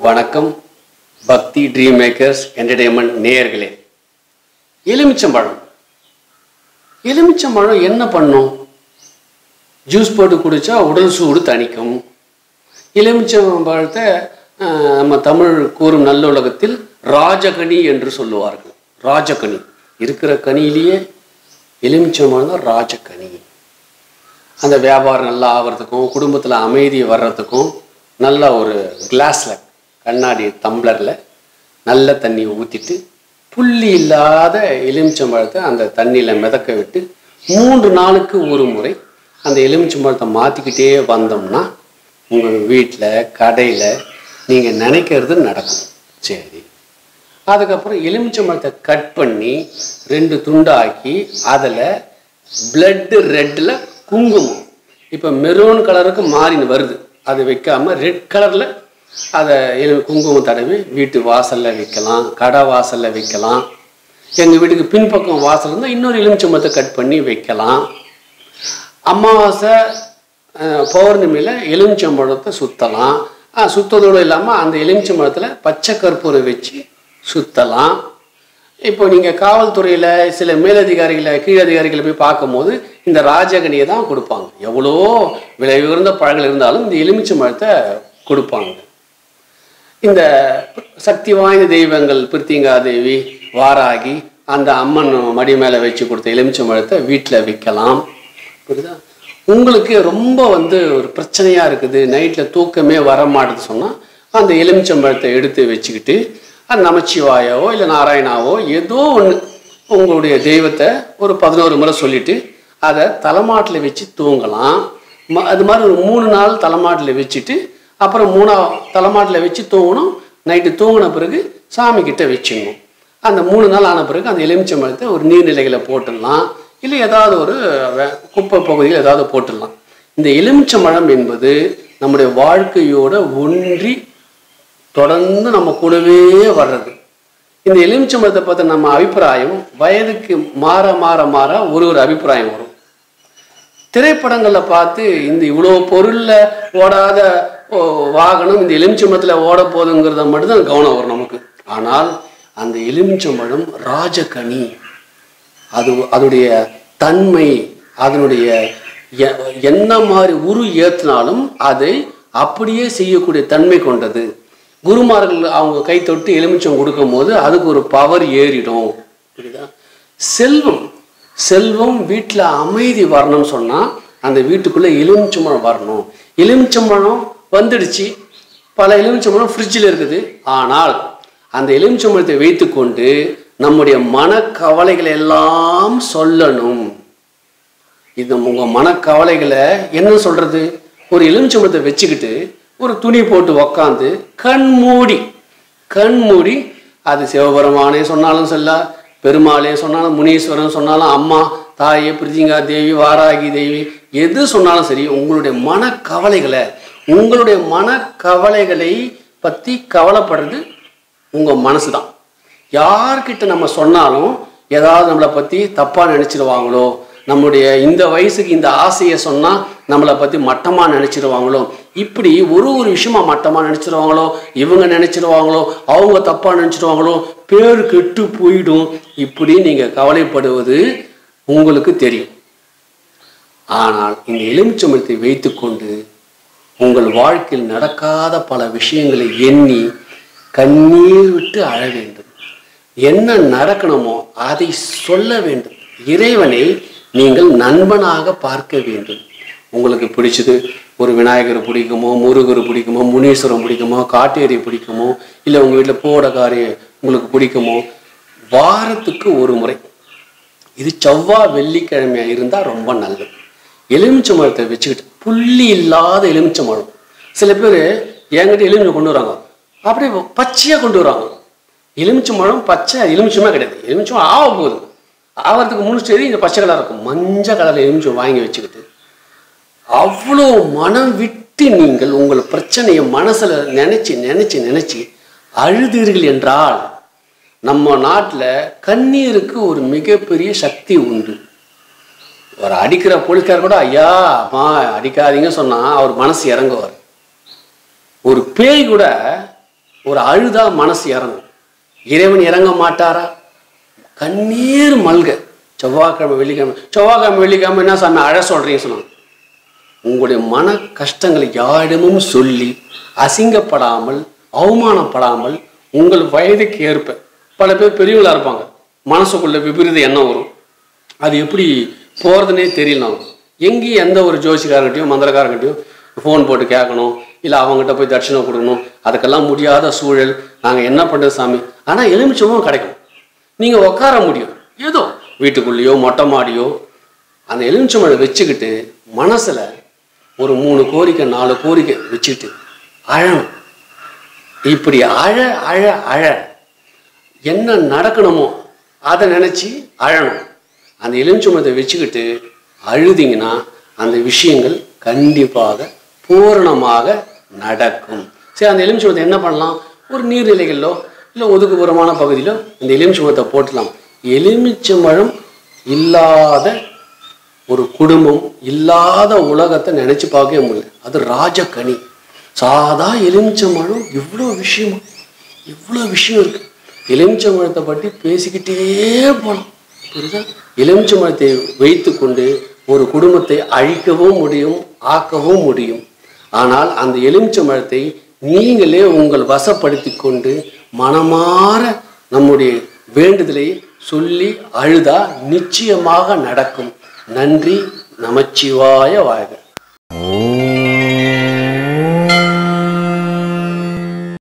வணக்கம் பக்தி dream makers entertainment நேயர்களே எலுமிச்சம்பழம் எலுமிச்சம்பழம் என்ன பண்ணும் ஜூஸ் போட்டு குடித்தா உடல் சூடு தணிக்கும் எலுமிச்சம்பழத்தை ஆஹ், நம்ம தமிழ் கூறும் நல்லுலகத்தில் ராஜகனி என்று சொல்லுவார்கள் ராஜகனி இருக்கிற கனியிலேயே எலுமிச்சம்பழம் தான் ராஜகனி அந்த வியாபாரம் நல்லா ஆகிறதுக்கும் குடும்பத்தில் அமைதி வர்றதுக்கும் நல்ல ஒரு கிளாஸில் கண்ணாடி டம்ளரில் நல்ல தண்ணியை ஊற்றிட்டு புள்ளி இல்லாத எலுமிச்சம்பழத்தை அந்த தண்ணியில் மிதக்க விட்டு மூன்று நாளுக்கு ஒரு முறை அந்த எலுமிச்சம்பழத்தை மாற்றிக்கிட்டே வந்தோம்னா உங்கள் வீட்டில் கடையில் நீங்கள் நினைக்கிறது நடக்கும் சரி அதுக்கப்புறம் எலுமிச்சம்பழத்தை கட் பண்ணி ரெண்டு துண்டாக்கி அதில் பிளட்டு ரெட்டில் குங்குமம் இப்போ மெரூன் கலருக்கு மாறின்னு வருது அது வைக்காம ரெட் கலரில் அதை எலு குங்குமம் தடவி வீட்டு வாசலில் வைக்கலாம் கடை வாசலில் வைக்கலாம் எங்கள் வீட்டுக்கு பின்பக்கம் வாசல் இருந்தால் இன்னொரு எலுமிச்சம்பழத்தை கட் பண்ணி வைக்கலாம் அமாவாசை அஹ், பௌர்ணமியில் எலுமிச்சம்பழத்தை சுற்றலாம் சுத்ததோடு இல்லாமல் அந்த எலுமிச்சம்பழத்தில் பச்சை கற்பூரம் வச்சு சுற்றலாம் இப்போ நீங்கள் காவல்துறையில் சில மேலதிகாரிகளை கீழதிகாரிகளை போய் பார்க்கும்போது இந்த ராஜகனியை தான் கொடுப்பாங்க எவ்வளோ விலை உயர்ந்த பழங்கள் இருந்தாலும் இந்த எலுமிச்சம்பழத்தை கொடுப்பாங்க இந்த சக்தி வாய்ந்த தெய்வங்கள் பிரித்திங்கா தேவி வாராகி அந்த அம்மன் மடி மேலே வச்சு கொடுத்த எலுமிச்சம்பழத்தை வீட்டில் விற்கலாம் புரியுதா உங்களுக்கு ரொம்ப வந்து ஒரு பிரச்சனையாக இருக்குது நைட்டில் தூக்கமே வர மாட்டுது சொன்னால் அந்த எலுமிச்சம்பழத்தை எடுத்து வச்சுக்கிட்டு அது நமச்சிவாயாவோ இல்லை நாராயணாவோ ஏதோ ஒன்று உங்களுடைய தெய்வத்தை ஒரு பதினோரு முறை சொல்லிட்டு அதை தலைமாட்டில் வச்சு தூங்கலாம் ம- அது மாதிரி ஒரு மூணு நாள் தலைமாட்டில் வச்சுட்டு அப்புறம் மூணா தலைமாட்டில் வச்சு தூங்கணும் நைட்டு தூங்கின பிறகு சாமி கிட்ட வச்சிடணும் அந்த மூணு நாள் ஆன பிறகு அந்த எலுமிச்சம்பழத்தை ஒரு நீர்நிலைகளை போட்டுடலாம் இல்லை ஏதாவது ஒரு வே- குப்பை பகுதியில் ஏதாவது போட்டுடலாம் இந்த எலுமிச்சம்பழம் என்பது நம்முடைய வாழ்க்கையோட ஒன்றி தொடர்ந்து நம்ம கூடவே வர்றது இந்த எலுமிச்சம்பழத்தை பற்றி நம்ம அபிப்பிராயம் வயதுக்கு மாற மாற மாற ஒரு ஒரு அபிப்பிராயம் வரும் திரைப்படங்களில் பார்த்து இந்த இவ்வளோ பொருளில் ஓடாத ஓ, வாகனம் இந்த எலுமிச்சம்பழத்தில் ஓட போகுதுங்கிறத மட்டும்தான் கவனம் வரும் நமக்கு ஆனால் அந்த எலுமிச்சம்பழம் ராஜகனி அது அதனுடைய தன்மை அதனுடைய எ- என்ன மாதிரி உரு ஏற்றினாலும் அதை அப்படியே செய்யக்கூடிய தன்மை கொண்டது குருமார்கள் அவங்க கை தொட்டு எலுமிச்சம் கொடுக்கும்போது அதுக்கு ஒரு பவர் ஏறிடும் புரியுதா செல்வம் செல்வம் வீட்டில் அமைதி வரணும்னு சொன்னால் அந்த வீட்டுக்குள்ளே எலுமிச்சம்பழம் வரணும் எலுமிச்சம்பழம் வந்துடுச்சு பல எலுமிச்சம்பழம் ஃப்ரிட்ஜில் இருக்குது ஆனால் அந்த எலுமிச்சம்பழத்தை வைத்துக்கொண்டு நம்முடைய மனக்கவலைகளை எல்லாம் சொல்லணும் இது உங்க மனக்கவலைகளை என்ன சொல்றது ஒரு எலுமிச்சம்பழத்தை வச்சுக்கிட்டு ஒரு துணி போட்டு உக்காந்து கண் மூடி கண் மூடி அது சிவபெருமானே சொன்னாலும் சொல்ல பெருமாளே சொன்னாலும் முனீஸ்வரன் சொன்னாலும் அம்மா தாயே பிரிஜிங்கா தேவி வாராகி தேவி எது சொன்னாலும் சரி உங்களுடைய மனக்கவலைகளை உங்களுடைய மனக்கவலைகளை பற்றி கவலைப்படுறது உங்கள் மனசு தான் யார்கிட்ட நம்ம சொன்னாலும் ஏதாவது நம்மளை பற்றி தப்பாக நினச்சிடுவாங்களோ நம்முடைய இந்த வயசுக்கு இந்த ஆசையை சொன்னால் நம்மளை பற்றி மட்டமாக நினச்சிடுவாங்களோ இப்படி ஒரு ஒரு விஷயமா மட்டமாக நினச்சிடுவாங்களோ இவங்க நினச்சிடுவாங்களோ அவங்க தப்பாக நினச்சிடுவாங்களோ பேர் கெட்டு போயிடும் இப்படி நீங்கள் கவலைப்படுவது உங்களுக்கு தெரியும் ஆனால் இந்த எலுமிச்சம்பழத்தை வைத்துக்கொண்டு உங்கள் வாழ்க்கையில் நடக்காத பல விஷயங்களை எண்ணி கண்ணீர் விட்டு அழ வேண்டும் என்ன நடக்கணுமோ அதை சொல்ல வேண்டும் இறைவனை நீங்கள் நண்பனாக பார்க்க வேண்டும் உங்களுக்கு பிடிச்சது ஒரு விநாயகர் பிடிக்குமோ முருகர் பிடிக்குமோ முனீஸ்வரம் பிடிக்குமோ காட்டேரி பிடிக்குமோ இல்லை உங்கள் வீட்டில் போடக்காரி உங்களுக்கு பிடிக்குமோ வாரத்துக்கு ஒரு முறை இது செவ்வாய் வெள்ளிக்கிழமையா இருந்தால் ரொம்ப நல்லது எலுமிச்சை மரத்தை வச்சுக்கிட்டு புள்ளி இல்லாத எலுமிச்சை மரம் சில பேர் என்கிட்ட எலுமிச்சை கொண்டு வராங்க அப்படியே பச்சையாக கொண்டு வராங்க எலுமிச்சை மரம் பச்சை எலுமிச்சமே கிடையாது எலுமிச்சம் ஆக போகுது ஆகிறதுக்கு முன்னு சரி இந்த பச்சை கலர் இருக்கும் மஞ்சள் கலர் எலுமிச்சம் வாங்கி வச்சுக்கிட்டு அவ்வளோ மனம் விட்டு நீங்கள் உங்கள் பிரச்சனையை மனசில் நினைச்சு நினைச்சு நினைச்சு அழுதீர்கள் என்றால் நம்ம நாட்டில் கண்ணீருக்கு ஒரு மிகப்பெரிய சக்தி உண்டு ஒரு அடிக்கிற போலீஸ்கார் கூட ஐயா அம்மா அடிக்காதீங்க சொன்னா அவர் மனசு இறங்குவார் ஒரு பேய் கூட ஒரு அழுதா மனசு இறங்கும் இறைவன் இறங்க மாட்டாரா கண்ணீர் மல்க செவ்வாய்க்கிழமை வெள்ளிக்கிழமை செவ்வாய்க்கிழமை வெள்ளிக்கிழமை என்ன சாமி அழ சொல்றீங்க சொன்னாங்க உங்களுடைய மன கஷ்டங்களை யாரிடமும் சொல்லி அசிங்கப்படாமல் அவமானப்படாமல் உங்கள் வயதுக்கு ஏற்ப பல பேர் பெரியவங்களா இருப்பாங்க மனசுக்குள்ள விபரீத எண்ணம் வரும் அது எப்படி போகிறதுனே தெரியல நமக்கு எங்கேயும் எந்த ஒரு ஜோசிக்காரங்கிட்டையும் மந்திரக்காரங்கிட்டையும் ஃபோன் போட்டு கேட்கணும் இல்லை அவங்ககிட்ட போய் தட்சிணம் கொடுக்கணும் அதுக்கெல்லாம் முடியாத சூழல் நாங்கள் என்ன பண்ணுறது சாமி ஆனால் எலுமிச்சமும் கிடைக்கும் நீங்கள் உட்கார முடியும் ஏதோ வீட்டுக்குள்ளேயோ மொட்டை மாடியோ அந்த எலுமிச்சம்பழம் வச்சுக்கிட்டு மனசில் ஒரு மூணு கோரிக்கை நாலு கோரிக்கை வச்சுக்கிட்டு அழணும் இப்படி அழ அழ அழ என்ன நடக்கணுமோ அதை நினச்சி அழணும் அந்த எலுமிச்சம்பழத்தை வச்சுக்கிட்டு அழுதிங்கன்னா அந்த விஷயங்கள் கண்டிப்பாக பூரணமாக நடக்கும் சரி அந்த எலுமிச்சம்பழத்தை என்ன பண்ணலாம் ஒரு நீர்நிலைகளிலோ இல்லை ஒதுக்குப்புறமான பகுதியிலோ இந்த எலுமிச்சம்பழத்தை போட்டலாம் எலுமிச்சம்பழம் இல்லாத ஒரு குடும்பம் இல்லாத உலகத்தை நினைச்சு பார்க்கவே முடியல அது ராஜகனி சாதா எலுமிச்சம்பழம் இவ்வளோ விஷயமா இவ்வளோ விஷயம் இருக்கு எலுமிச்சம்பழத்தை பற்றி பேசிக்கிட்டே போகலாம் புரியுதா எலுமிச்சம்பழத்தை வைத்துக்கொண்டு ஒரு குடும்பத்தை அழிக்கவும் முடியும் ஆக்கவும் முடியும் ஆனால் அந்த எலுமிச்சம்பழத்தை நீங்களே உங்கள் வசப்படுத்தி கொண்டு மனமாற நம்முடைய வேண்டுதலை சொல்லி அழுதா நிச்சயமாக நடக்கும் நன்றி நமச்சிவாய வாழ்க